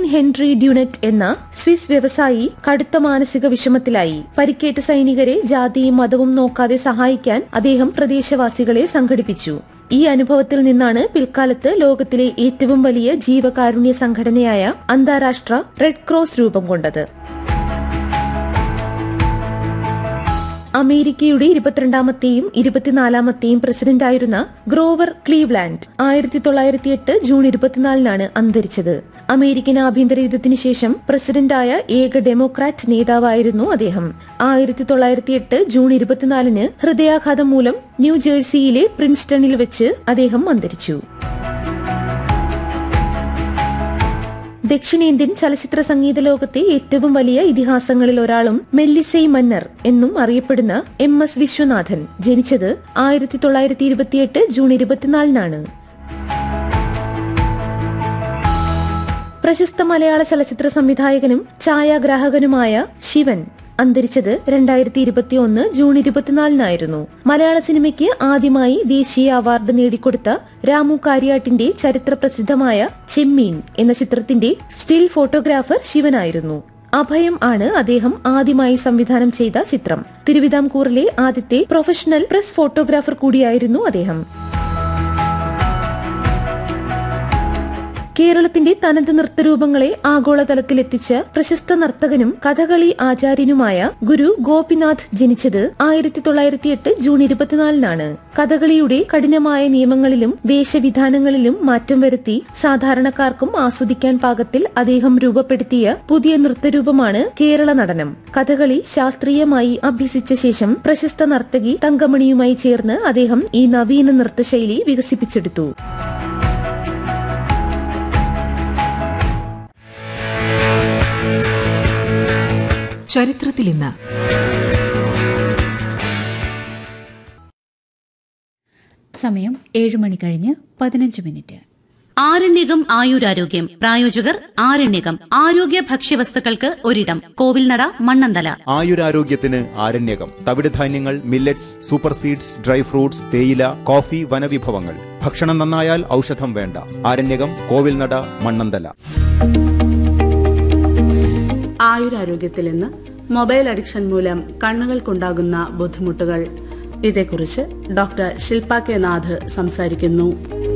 Henry ഡ്യൂണറ്റ് എന്ന Swiss വ്യവസായി കടുത്ത മാനസിക വിഷമത്തിലായി പരിക്കേറ്റ സൈനികരെ ജാതിയും മതവും നോക്കാതെ സഹായിക്കാൻ അദ്ദേഹം പ്രദേശവാസികളെ സംഘടിപ്പിച്ചു ഈ അനുഭവത്തിൽ നിന്നാണ് പിൽക്കാലത്ത് ലോകത്തിലെ ഏറ്റവും വലിയ ജീവകാരുണ്യ സംഘടനയായ അന്താരാഷ്ട്ര റെഡ് ക്രോസ് രൂപം കൊണ്ടത് അമേരിക്കയുടെ ഇരുപത്തിരണ്ടാമത്തെയും ഇരുപത്തിനാലാമത്തെയും പ്രസിഡന്റായിരുന്ന ഗ്രോവർ ക്ലീവ്ലാൻഡ് ആയിരത്തി തൊള്ളായിരത്തി എട്ട് ജൂൺ ഇരുപത്തിനാലിനാണ് അന്തരിച്ചത് അമേരിക്കൻ ആഭ്യന്തര യുദ്ധത്തിന് ശേഷം പ്രസിഡന്റായ ഏക ഡെമോക്രാറ്റ് നേതാവായിരുന്നു അദ്ദേഹം ആയിരത്തി തൊള്ളായിരത്തി എട്ട് ജൂൺ ഇരുപത്തിനാലിന് ഹൃദയാഘാതം മൂലം ന്യൂജേഴ്സിയിലെ പ്രിൻസ്റ്റണിൽ വെച്ച് അദ്ദേഹം അന്തരിച്ചു ദക്ഷിണേന്ത്യൻ ചലച്ചിത്ര സംഗീത ലോകത്തെ ഏറ്റവും വലിയ ഇതിഹാസങ്ങളിൽ ഒരാളും മെല്ലിസൈ മന്നർ എന്നും അറിയപ്പെടുന്ന എം എസ് വിശ്വനാഥൻ ജനിച്ചത് ആയിരത്തി തൊള്ളായിരത്തി ഇരുപത്തിയെട്ട് ജൂൺ ഇരുപത്തിനാലിനാണ് പ്രശസ്ത മലയാള ചലച്ചിത്ര സംവിധായകനും ഛായാഗ്രാഹകനുമായ ശിവൻ അന്തരിച്ചത് രണ്ടായിരത്തി ഇരുപത്തിയൊന്ന് ജൂൺ ഇരുപത്തിനാലിനായിരുന്നു മലയാള സിനിമയ്ക്ക് ആദ്യമായി ദേശീയ അവാർഡ് നേടിക്കൊടുത്ത രാമു കാര്യാട്ടിന്റെ ചരിത്ര പ്രസിദ്ധമായ ചെമ്മീൻ എന്ന ചിത്രത്തിന്റെ സ്റ്റിൽ ഫോട്ടോഗ്രാഫർ ശിവനായിരുന്നു അഭയം ആണ് അദ്ദേഹം ആദ്യമായി സംവിധാനം ചെയ്ത ചിത്രം തിരുവിതാംകൂറിലെ ആദ്യത്തെ പ്രൊഫഷണൽ പ്രസ് ഫോട്ടോഗ്രാഫർ കൂടിയായിരുന്നു അദ്ദേഹം കേരളത്തിന്റെ തനത് നൃത്തരൂപങ്ങളെ ആഗോളതലത്തിലെത്തിച്ച പ്രശസ്ത നർത്തകനും കഥകളി ആചാര്യനുമായ ഗുരു ഗോപിനാഥ് ജനിച്ചത് ആയിരത്തി തൊള്ളായിരത്തി എട്ട് ജൂൺ ഇരുപത്തിനാലിനാണ് കഥകളിയുടെ കഠിനമായ നിയമങ്ങളിലും വേഷവിധാനങ്ങളിലും മാറ്റം വരുത്തി സാധാരണക്കാർക്കും ആസ്വദിക്കാൻ പാകത്തിൽ അദ്ദേഹം രൂപപ്പെടുത്തിയ പുതിയ നൃത്തരൂപമാണ് കേരള നടനം കഥകളി ശാസ്ത്രീയമായി അഭ്യസിച്ച ശേഷം പ്രശസ്ത നർത്തകി തങ്കമണിയുമായി ചേർന്ന് അദ്ദേഹം ഈ നവീന നൃത്തശൈലി വികസിപ്പിച്ചെടുത്തു ചരിത്രത്തിൽ ഇന്ന് സമയം ഏഴ് മണി കഴിഞ്ഞ് പതിനഞ്ച് മിനിറ്റ് ആരണ്യകം ആയുരാരോഗ്യം പ്രായോജകർ ആരണ്യകം ആരോഗ്യ ഭക്ഷ്യവസ്തുക്കൾക്ക് ഒരിടം കോവിൽനട മണ്ണന്തല ആയുരാരോഗ്യത്തിന് ആരണ്യകം തവിടുധാന്യങ്ങൾ millets super seeds dry fruits തേയില കോഫി വനവിഭവങ്ങൾ ഭക്ഷണം നന്നായാൽ ഔഷധം വേണ്ട ആരണ്യകം കോവിൽനട മണ്ണന്തല ആയുരാരോഗ്യത്തിൽ ഇന്ന് മൊബൈൽ അഡിക്ഷൻ മൂലം കണ്ണുകൾക്കുണ്ടാകുന്ന ബുദ്ധിമുട്ടുകൾ ഇതേക്കുറിച്ച് ഡോക്ടർ ശില്പ കെ നാഥ് സംസാരിക്കുന്നു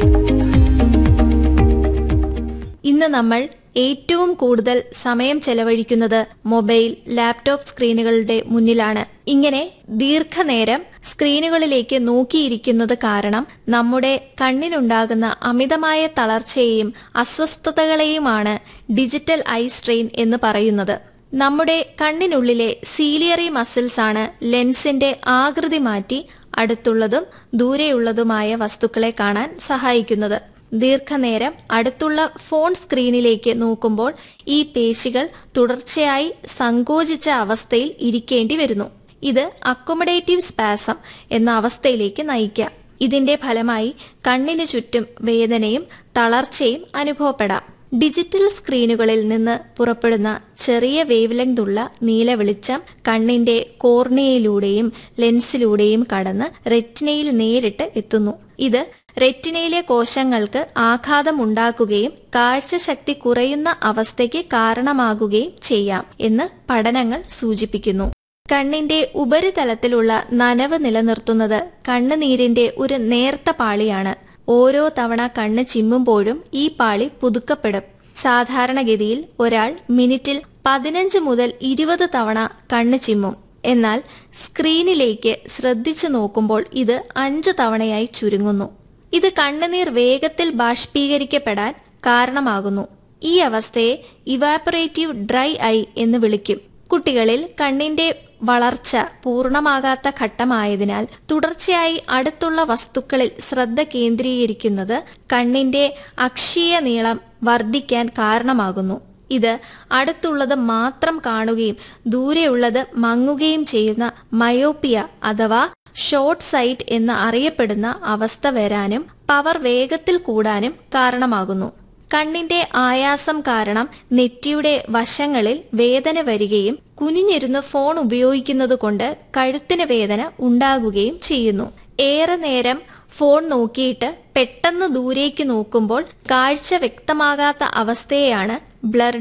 ഇന്ന് നമ്മൾ ഏറ്റവും കൂടുതൽ സമയം ചെലവഴിക്കുന്നത് മൊബൈൽ ലാപ്ടോപ്പ് സ്ക്രീനുകളുടെ മുന്നിലാണ് ഇങ്ങനെ ദീർഘനേരം സ്ക്രീനുകളിലേക്ക് നോക്കിയിരിക്കുന്നത് കാരണം നമ്മുടെ കണ്ണിനുണ്ടാകുന്ന അമിതമായ തളർച്ചയെയും അസ്വസ്ഥതകളെയുമാണ് ഡിജിറ്റൽ ഐ സ്ട്രെയിൻ എന്ന് പറയുന്നത് നമ്മുടെ കണ്ണിനുള്ളിലെ സീലിയറി മസിൽസ് ആണ് ലെൻസിന്റെ ആകൃതി മാറ്റി അടുത്തുള്ളതും ദൂരെയുള്ളതുമായ വസ്തുക്കളെ കാണാൻ സഹായിക്കുന്നത് ദീർഘനേരം അടുത്തുള്ള ഫോൺ സ്ക്രീനിലേക്ക് നോക്കുമ്പോൾ ഈ പേശികൾ തുടർച്ചയായി സങ്കോചിച്ച അവസ്ഥയിൽ ഇരിക്കേണ്ടി വരുന്നു ഇത് അക്കൊമഡേറ്റീവ് സ്പാസം എന്ന അവസ്ഥയിലേക്ക് നയിക്കാം ഇതിന്റെ ഫലമായി കണ്ണിന് ചുറ്റും വേദനയും തളർച്ചയും അനുഭവപ്പെടാം ഡിജിറ്റൽ സ്ക്രീനുകളിൽ നിന്ന് പുറപ്പെടുന്ന ചെറിയ വേവ് ലെങ്ത് ഉള്ള നീല വെളിച്ചം കണ്ണിന്റെ കോർണിയയിലൂടെയും ലെൻസിലൂടെയും കടന്ന് റെറ്റിനയിൽ നേരിട്ട് എത്തുന്നു ഇത് റെറ്റിനയിലെ കോശങ്ങൾക്ക് ആഘാതം ഉണ്ടാക്കുകയും കാഴ്ചശക്തി കുറയുന്ന അവസ്ഥയ്ക്ക് കാരണമാകുകയും ചെയ്യാം എന്ന് പഠനങ്ങൾ സൂചിപ്പിക്കുന്നു കണ്ണിന്റെ ഉപരിതലത്തിലുള്ള നനവ് നിലനിർത്തുന്നത് കണ്ണുനീരിന്റെ ഒരു നേർത്ത പാളിയാണ് ഓരോ തവണ കണ്ണ് ചിമ്മുമ്പോഴും ഈ പാളി പുതുക്കപ്പെടും സാധാരണഗതിയിൽ ഒരാൾ മിനിറ്റിൽ പതിനഞ്ച് മുതൽ ഇരുപത് തവണ കണ്ണ് ചിമ്മും എന്നാൽ സ്ക്രീനിലേക്ക് ശ്രദ്ധിച്ചു നോക്കുമ്പോൾ ഇത് അഞ്ച് തവണയായി ചുരുങ്ങുന്നു ഇത് കണ്ണുനീർ വേഗത്തിൽ ബാഷ്പീകരിക്കപ്പെടാൻ കാരണമാകുന്നു ഈ അവസ്ഥയെ ഇവാപ്പറേറ്റീവ് ഡ്രൈ ഐ എന്ന് വിളിക്കും കുട്ടികളിൽ കണ്ണിന്റെ വളർച്ച പൂർണ്ണമാകാത്ത ഘട്ടമായതിനാൽ തുടർച്ചയായി അടുത്തുള്ള വസ്തുക്കളിൽ ശ്രദ്ധ കേന്ദ്രീകരിക്കുന്നത് കണ്ണിന്റെ അക്ഷീയ നീളം വർദ്ധിക്കാൻ കാരണമാകുന്നു ഇത് അടുത്തുള്ളത് മാത്രം കാണുകയും ദൂരെയുള്ളത് മങ്ങുകയും ചെയ്യുന്ന മയോപ്പിയ അഥവാ ഷോർട്ട് സൈറ്റ് എന്ന് അറിയപ്പെടുന്ന അവസ്ഥ വരാനും പവർ വേഗത്തിൽ കൂടാനും കാരണമാകുന്നു കണ്ണിന്റെ ആയാസം കാരണം നെറ്റിയുടെ വശങ്ങളിൽ വേദന വരികയും കുനിഞ്ഞിരുന്ന് ഫോൺ ഉപയോഗിക്കുന്നത് കൊണ്ട് കഴുത്തിന് വേദന ഉണ്ടാകുകയും ചെയ്യുന്നു ഏറെ നേരം ഫോൺ നോക്കിയിട്ട് പെട്ടെന്ന് ദൂരേക്ക് നോക്കുമ്പോൾ കാഴ്ച വ്യക്തമാകാത്ത അവസ്ഥയെയാണ് ബ്ലർ